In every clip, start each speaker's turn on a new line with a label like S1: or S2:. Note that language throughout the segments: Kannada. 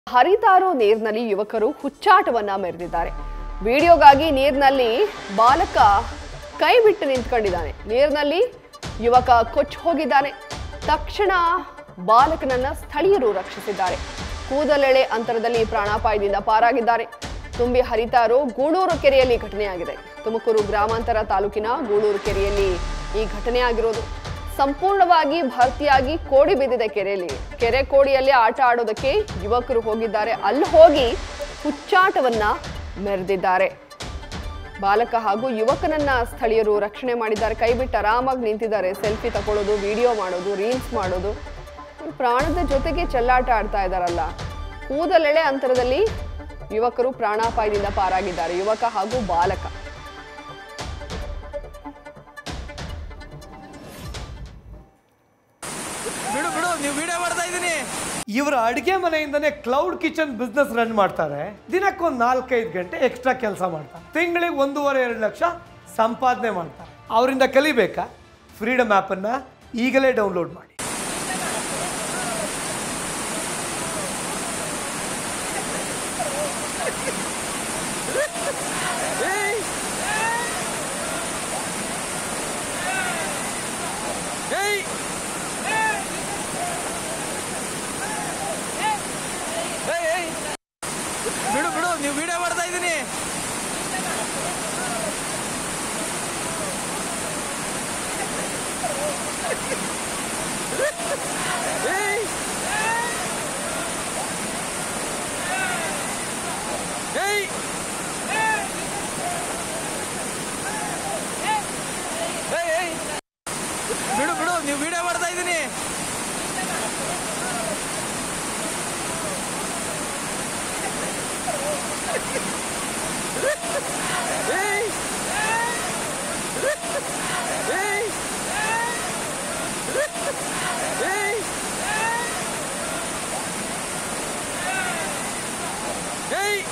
S1: ಹರಿತಾರೋ ನೀರಿನಲ್ಲಿ ಯುವಕರು ಹುಚ್ಚಾಟವನ್ನ ಮೆರೆದಿದ್ದಾರೆ ವಿಡಿಯೋಗಾಗಿ ನೀರಿನಲ್ಲಿ ಬಾಲಕ ಕೈ ಬಿಟ್ಟು ನಿಂತ್ಕೊಂಡಿದ್ದಾನೆ ನೀರಿನಲ್ಲಿ ಯುವಕ ಕೊಚ್ಚಿ ಹೋಗಿದ್ದಾನೆ ತಕ್ಷಣ ಬಾಲಕನನ್ನ ಸ್ಥಳೀಯರು ರಕ್ಷಿಸಿದ್ದಾರೆ ಕೂದಲೆಳೆ ಅಂತರದಲ್ಲಿ ಪ್ರಾಣಾಪಾಯದಿಂದ ಪಾರಾಗಿದ್ದಾರೆ ತುಂಬಿ ಹರಿತಾರೋ ಗೂಳೂರು ಕೆರೆಯಲ್ಲಿ ಘಟನೆಯಾಗಿದೆ ತುಮಕೂರು ಗ್ರಾಮಾಂತರ ತಾಲೂಕಿನ ಗೂಳೂರು ಕೆರೆಯಲ್ಲಿ ಈ ಘಟನೆ ಆಗಿರೋದು ಸಂಪೂರ್ಣವಾಗಿ ಭರ್ತಿಯಾಗಿ ಕೋಡಿ ಬಿದ್ದಿದೆ ಕೆರೆಯಲ್ಲಿ ಕೆರೆ ಕೋಡಿಯಲ್ಲಿ ಆಟ ಆಡೋದಕ್ಕೆ ಯುವಕರು ಹೋಗಿದ್ದಾರೆ ಅಲ್ಲಿ ಹೋಗಿ ಹುಚ್ಚಾಟವನ್ನ ಮೆರೆದಿದ್ದಾರೆ ಬಾಲಕ ಹಾಗೂ ಯುವಕನನ್ನ ಸ್ಥಳೀಯರು ರಕ್ಷಣೆ ಮಾಡಿದ್ದಾರೆ ಕೈಬಿಟ್ಟು ಆರಾಮಾಗಿ ನಿಂತಿದ್ದಾರೆ ಸೆಲ್ಫಿ ತಗೊಳ್ಳೋದು ವಿಡಿಯೋ ಮಾಡೋದು ರೀಲ್ಸ್ ಮಾಡೋದು ಇವ್ರು ಪ್ರಾಣದ ಜೊತೆಗೆ ಚೆಲ್ಲಾಟ ಆಡ್ತಾ ಇದ್ದಾರಲ್ಲ ಕೂದಲೆಳೆ ಅಂತರದಲ್ಲಿ ಯುವಕರು ಪ್ರಾಣಾಪಾಯದಿಂದ ಪಾರಾಗಿದ್ದಾರೆ ಯುವಕ ಹಾಗೂ ಬಾಲಕ
S2: ಬಿಡು ಬಿಡು ನೀವು ವಿಡಿಯೋ ಮಾಡ್ತಾ ಇದ್ದೀನಿ
S3: ಇವರ ಅಡುಗೆ ಮನೆಯಿಂದನೇ ಕ್ಲೌಡ್ ಕಿಚನ್ ಬಿಸ್ನೆಸ್ ರನ್ ಮಾಡ್ತಾರೆ ದಿನಕ್ಕೊಂದು ನಾಲ್ಕೈದು ಗಂಟೆ ಎಕ್ಸ್ಟ್ರಾ ಕೆಲಸ ಮಾಡ್ತಾರೆ ತಿಂಗಳಿಗೆ ಒಂದೂವರೆ ಎರಡು ಲಕ್ಷ ಸಂಪಾದನೆ ಮಾಡ್ತಾರೆ ಅವರಿಂದ ಕಲಿಬೇಕಾ ಫ್ರೀಡಮ್ ಆ್ಯಪನ್ನು ಈಗಲೇ ಡೌನ್ಲೋಡ್ ಮಾಡಿ
S2: ಏಯ್ ಏಯ್ ಏಯ್ ಏಯ್ ಬಿಡು ಬಿಡು ನೀವು ವಿಡಿಯೋ ಮಾಡ್ತಾ ಇದ್ದೀನಿ ಏಯ್ ಏಯ್ ಏಯ್ ಏಯ್ ಬಿಡು ಬಿಡು ನೀವು ವಿಡಿಯೋ ಮಾಡ್ತಾ ಇದ್ದೀನಿ ಏಯ್ ಏಯ್ ಏಯ್ ಏಯ್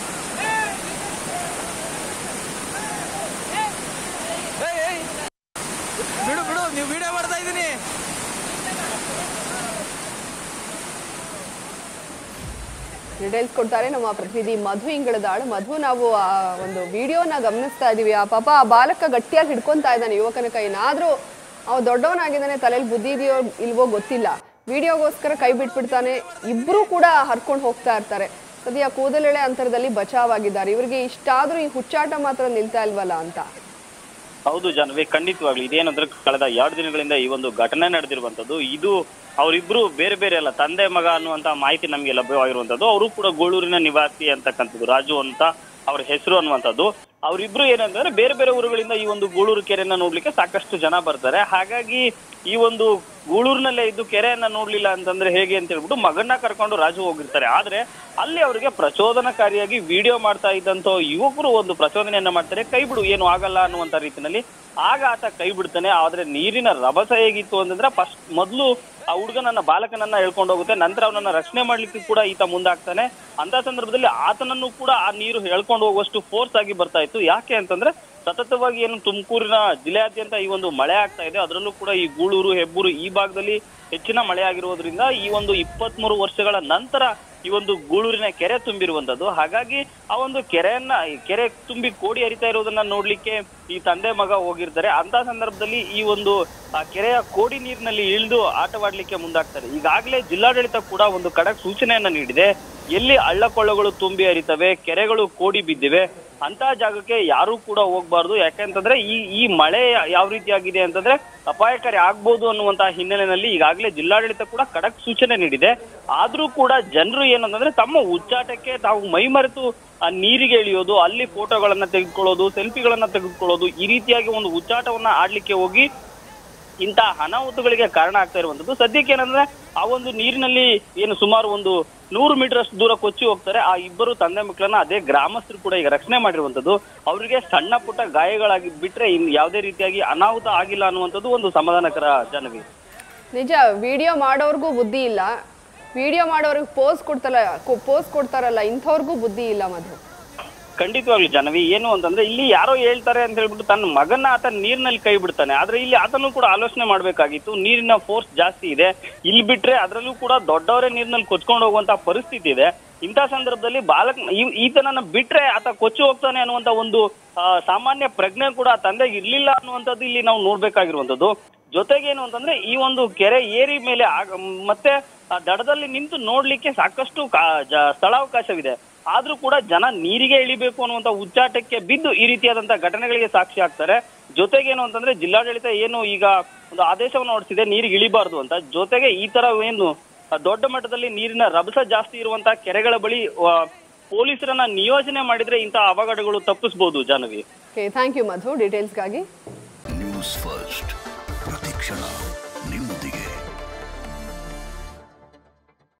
S2: ಏಯ್ ಏಯ್ ಬಿಡು ಬಿಡು ನೀವು ವಿಡಿಯೋ ಮಾಡ್ತಾ ಇದ್ದೀನಿ
S1: ಡೀಟೇಲ್ಸ್ ಕೊಡ್ತಾರೆ ನಮ್ಮ ಪ್ರತಿನಿಧಿ ಮಧು ಇಂಗಳದಾಳ್ ಮಧು ನಾವು ಆ ಒಂದು ವಿಡಿಯೋನ ಗಮನಿಸ್ತಾ ಇದೀವಿ ಆ ಪಾಪ ಆ ಬಾಲಕ ಗಟ್ಟಿಯಾಗಿ ಹಿಡ್ಕೊಂತಾ ಇದ್ದಾನೆ ಯುವಕನ ಕೈನ ಆದ್ರೂ ಅವ ದೊಡ್ಡವನಾಗಿದ್ದಾನೆ ತಲೆಯಲ್ಲಿ ಬುದ್ಧಿ ಇದೆಯೋ ಇಲ್ವೋ ಗೊತ್ತಿಲ್ಲ ವಿಡಿಯೋಗೋಸ್ಕರ ಕೈ ಬಿಟ್ಬಿಡ್ತಾನೆ ಇಬ್ರು ಕೂಡ ಹರ್ಕೊಂಡು ಹೋಗ್ತಾ ಇರ್ತಾರೆ ಸದ್ಯ ಕೂದಲೆಳೆ ಅಂತರದಲ್ಲಿ ಬಚಾವಾಗಿದ್ದಾರೆ ಇವರಿಗೆ ಇಷ್ಟಾದ್ರೂ ಈ ಹುಚ್ಚಾಟ ಮಾತ್ರ ನಿಲ್ತಾ ಇಲ್ವಲ್ಲ ಅಂತ
S4: ಹೌದು ಜಾನ್ವಿ ಖಂಡಿತವಾಗ್ಲು ಇದೇನಂದ್ರೆ ಕಳೆದ ಎರಡು ದಿನಗಳಿಂದ ಈ ಒಂದು ಘಟನೆ ನಡೆದಿರುವಂತದ್ದು ಇದು ಅವರಿಬ್ರು ಬೇರೆ ಬೇರೆ ಅಲ್ಲ ತಂದೆ ಮಗ ಅನ್ನುವಂತ ಮಾಹಿತಿ ನಮಗೆ ಲಭ್ಯವಾಗಿರುವಂತದ್ದು ಅವರು ಕೂಡ ಗೋಳೂರಿನ ನಿವಾಸಿ ಅಂತಕ್ಕಂಥದ್ದು ರಾಜು ಅಂತ ಅವ್ರ ಹೆಸರು ಅನ್ನುವಂಥದ್ದು ಅವರಿಬ್ರು ಏನಂತಂದ್ರೆ ಬೇರೆ ಬೇರೆ ಊರುಗಳಿಂದ ಈ ಒಂದು ಗೂಳೂರು ಕೆರೆಯನ್ನ ನೋಡ್ಲಿಕ್ಕೆ ಸಾಕಷ್ಟು ಜನ ಬರ್ತಾರೆ ಹಾಗಾಗಿ ಈ ಒಂದು ಗೂಳೂರಿನಲ್ಲೇ ಇದ್ದು ಕೆರೆಯನ್ನ ನೋಡ್ಲಿಲ್ಲ ಅಂತಂದ್ರೆ ಹೇಗೆ ಅಂತ ಹೇಳ್ಬಿಟ್ಟು ಮಗನ್ನ ಕರ್ಕೊಂಡು ರಾಜು ಹೋಗಿರ್ತಾರೆ ಆದ್ರೆ ಅಲ್ಲಿ ಅವರಿಗೆ ಪ್ರಚೋದನಕಾರಿಯಾಗಿ ವಿಡಿಯೋ ಮಾಡ್ತಾ ಇದ್ದಂತ ಯುವಕರು ಒಂದು ಪ್ರಚೋದನೆಯನ್ನ ಮಾಡ್ತಾರೆ ಕೈ ಬಿಡು ಏನು ಆಗಲ್ಲ ಅನ್ನುವಂತ ರೀತಿನಲ್ಲಿ ಆಗ ಆತ ಕೈ ಬಿಡ್ತಾನೆ ಆದ್ರೆ ನೀರಿನ ರಭಸ ಹೇಗಿತ್ತು ಅಂತಂದ್ರೆ ಫಸ್ಟ್ ಮೊದಲು ಆ ಹುಡುಗನನ್ನ ಬಾಲಕನನ್ನ ಹೇಳ್ಕೊಂಡು ಹೋಗುತ್ತೆ ನಂತರ ಅವನನ್ನ ರಕ್ಷಣೆ ಮಾಡ್ಲಿಕ್ಕೆ ಕೂಡ ಈತ ಮುಂದಾಗ್ತಾನೆ ಅಂತ ಸಂದರ್ಭದಲ್ಲಿ ಆತನನ್ನು ಕೂಡ ಆ ನೀರು ಹೇಳ್ಕೊಂಡು ಹೋಗುವಷ್ಟು ಫೋರ್ಸ್ ಆಗಿ ಬರ್ತಾ ಇತ್ತು ಯಾಕೆ ಅಂತಂದ್ರೆ ಸತತವಾಗಿ ಏನು ತುಮಕೂರಿನ ಜಿಲ್ಲೆಯಾದ್ಯಂತ ಈ ಒಂದು ಮಳೆ ಆಗ್ತಾ ಇದೆ ಅದರಲ್ಲೂ ಕೂಡ ಈ ಗೂಳೂರು ಹೆಬ್ಬೂರು ಈ ಭಾಗದಲ್ಲಿ ಹೆಚ್ಚಿನ ಮಳೆ ಆಗಿರುವುದರಿಂದ ಈ ಒಂದು ಇಪ್ಪತ್ತ್ ಮೂರು ವರ್ಷಗಳ ನಂತರ ಈ ಒಂದು ಗೂಳೂರಿನ ಕೆರೆ ತುಂಬಿರುವಂತದ್ದು ಹಾಗಾಗಿ ಆ ಒಂದು ಕೆರೆಯನ್ನ ಈ ಕೆರೆ ತುಂಬಿ ಕೋಡಿ ಹರಿತಾ ಇರೋದನ್ನ ನೋಡ್ಲಿಕ್ಕೆ ಈ ತಂದೆ ಮಗ ಹೋಗಿರ್ತಾರೆ ಅಂತ ಸಂದರ್ಭದಲ್ಲಿ ಈ ಒಂದು ಆ ಕೆರೆಯ ಕೋಡಿ ನೀರಿನಲ್ಲಿ ಇಳಿದು ಆಟವಾಡ್ಲಿಕ್ಕೆ ಮುಂದಾಗ್ತಾರೆ ಈಗಾಗಲೇ ಜಿಲ್ಲಾಡಳಿತ ಕೂಡ ಒಂದು ಖಡಕ್ ಸೂಚನೆಯನ್ನ ನೀಡಿದೆ ಎಲ್ಲಿ ಹಳ್ಳಕೊಳ್ಳಗಳು ತುಂಬಿ ಹರಿತವೆ ಕೆರೆಗಳು ಕೋಡಿ ಬಿದ್ದಿವೆ ಅಂತ ಜಾಗಕ್ಕೆ ಯಾರು ಕೂಡ ಹೋಗ್ಬಾರ್ದು ಯಾಕೆಂತಂದ್ರೆ ಈ ಈ ಮಳೆ ಯಾವ ರೀತಿಯಾಗಿದೆ ಅಂತಂದ್ರೆ ಅಪಾಯಕಾರಿ ಆಗ್ಬೋದು ಅನ್ನುವಂತಹ ಹಿನ್ನೆಲೆಯಲ್ಲಿ ಈಗಾಗಲೇ ಜಿಲ್ಲಾಡಳಿತ ಕೂಡ ಖಡಕ್ ಸೂಚನೆ ನೀಡಿದೆ ಆದ್ರೂ ಕೂಡ ಜನರು ಏನಂತಂದ್ರೆ ತಮ್ಮ ಉಚ್ಚಾಟಕ್ಕೆ ತಾವು ಮೈಮರೆತು ಆ ನೀರಿಗೆ ಇಳಿಯೋದು ಅಲ್ಲಿ ಫೋಟೋಗಳನ್ನ ತೆಗೆದುಕೊಳ್ಳೋದು ಸೆಲ್ಫಿಗಳನ್ನ ತೆಗೆದುಕೊಳ್ಳೋದು ಈ ರೀತಿಯಾಗಿ ಒಂದು ಉಚ್ಚಾಟವನ್ನ ಆಡ್ಲಿಕ್ಕೆ ಹೋಗಿ ಇಂಥ ಅನಾಹುತಗಳಿಗೆ ಕಾರಣ ಆಗ್ತಾ ಇರುವಂತದ್ದು ಸದ್ಯಕ್ಕೆ ಏನಂದ್ರೆ ಆ ಒಂದು ನೀರಿನಲ್ಲಿ ಏನು ಸುಮಾರು ಒಂದು ನೂರು ಮೀಟರ್ ಅಷ್ಟು ದೂರ ಕೊಚ್ಚಿ ಹೋಗ್ತಾರೆ ಆ ಇಬ್ಬರು ತಂದೆ ಮಕ್ಕಳನ್ನ ಅದೇ ಗ್ರಾಮಸ್ಥರು ಕೂಡ ಈಗ ರಕ್ಷಣೆ ಮಾಡಿರುವಂತದ್ದು ಅವರಿಗೆ ಸಣ್ಣ ಪುಟ್ಟ ಗಾಯಗಳಾಗಿ ಬಿಟ್ರೆ ಇನ್ ಯಾವುದೇ ರೀತಿಯಾಗಿ ಅನಾಹುತ ಆಗಿಲ್ಲ ಅನ್ನುವಂಥದ್ದು ಒಂದು ಸಮಾಧಾನಕರ ಜನವಿ
S1: ನಿಜ ವಿಡಿಯೋ ಮಾಡೋರ್ಗೂ ಬುದ್ಧಿ ಇಲ್ಲ ವಿಡಿಯೋ ಮಾಡೋರಿಗೆ ಪೋಸ್ ಕೊಡ್ತಾರ ಪೋಸ್ ಕೊಡ್ತಾರಲ್ಲ ಇಂಥವ್ರಿಗೂ ಬುದ್ಧಿ ಇಲ್ಲ ಮಧು
S4: ಖಂಡಿತವಾಗ್ಲು ಜನವಿ ಏನು ಅಂತಂದ್ರೆ ಇಲ್ಲಿ ಯಾರೋ ಹೇಳ್ತಾರೆ ಅಂತ ಹೇಳ್ಬಿಟ್ಟು ತನ್ನ ಮಗನ ಆತ ನೀರಿನಲ್ಲಿ ಕೈ ಬಿಡ್ತಾನೆ ಆದ್ರೆ ಇಲ್ಲಿ ಆತನು ಕೂಡ ಆಲೋಚನೆ ಮಾಡ್ಬೇಕಾಗಿತ್ತು ನೀರಿನ ಫೋರ್ಸ್ ಜಾಸ್ತಿ ಇದೆ ಇಲ್ಲಿ ಬಿಟ್ರೆ ಅದರಲ್ಲೂ ಕೂಡ ದೊಡ್ಡವರೇ ನೀರಿನಲ್ಲಿ ಕೊಚ್ಕೊಂಡು ಹೋಗುವಂತ ಪರಿಸ್ಥಿತಿ ಇದೆ ಇಂಥ ಸಂದರ್ಭದಲ್ಲಿ ಬಾಲಕ್ ಈ- ಈತನನ್ನ ಬಿಟ್ರೆ ಆತ ಕೊಚ್ಚಿ ಹೋಗ್ತಾನೆ ಅನ್ನುವಂತ ಒಂದು ಆ, ಸಾಮಾನ್ಯ ಪ್ರಜ್ಞೆ ಕೂಡ ಆ ತಂದೆಗೆ ಇರ್ಲಿಲ್ಲ ಅನ್ನುವಂಥದ್ದು ಇಲ್ಲಿ ನಾವು ನೋಡ್ಬೇಕಾಗಿರುವಂತದ್ದು ಜೊತೆಗೆ ಏನು ಅಂತಂದ್ರೆ ಈ ಒಂದು ಕೆರೆ ಏರಿ ಮೇಲೆ ಆಗ- ಮತ್ತೆ ಆ ದಡದಲ್ಲಿ ನಿಂತು ನೋಡ್ಲಿಕ್ಕೆ ಸಾಕಷ್ಟು ಕಾ- ಜ- ಸ್ಥಳಾವಕಾಶವಿದೆ ಆದ್ರೂ ಕೂಡ ಜನ ನೀರಿಗೆ ಇಳಿಬೇಕು ಅನ್ನುವಂತ ಉಚ್ಚಾಟಕ್ಕೆ ಬಿದ್ದು ಈ ರೀತಿಯಾದಂತಹ ಘಟನೆಗಳಿಗೆ ಸಾಕ್ಷಿ ಆಗ್ತಾರೆ ಜೊತೆಗೆ ಏನು ಅಂತಂದ್ರೆ ಜಿಲ್ಲಾಡಳಿತ ಏನು ಈಗ ಒಂದು ಆದೇಶವನ್ನು ಹೊರಡಿಸಿದೆ ನೀರಿಗೆ ಇಳಿಬಾರ್ದು ಅಂತ ಜೊತೆಗೆ ಈ ತರ ಏನು ಆ, ದೊಡ್ಡ ಮಟ್ಟದಲ್ಲಿ ನೀರಿನ ರಭಸ ಜಾಸ್ತಿ ಇರುವಂತಹ ಕೆರೆಗಳ ಬಳಿ ಆ, ಪೊಲೀಸರನ್ನ ನಿಯೋಜನೆ ಮಾಡಿದ್ರೆ ಇಂತಹ ಅವಘಡಗಳು ತಪ್ಪಿಸಬಹುದು Jahnavi
S1: okay thank you Madhu ಡೀಟೇಲ್ಸ್ಗಾಗಿ
S5: ನ್ಯೂಸ್ ಫಸ್ಟ್ ಪ್ರತಿಕ್ಷಣ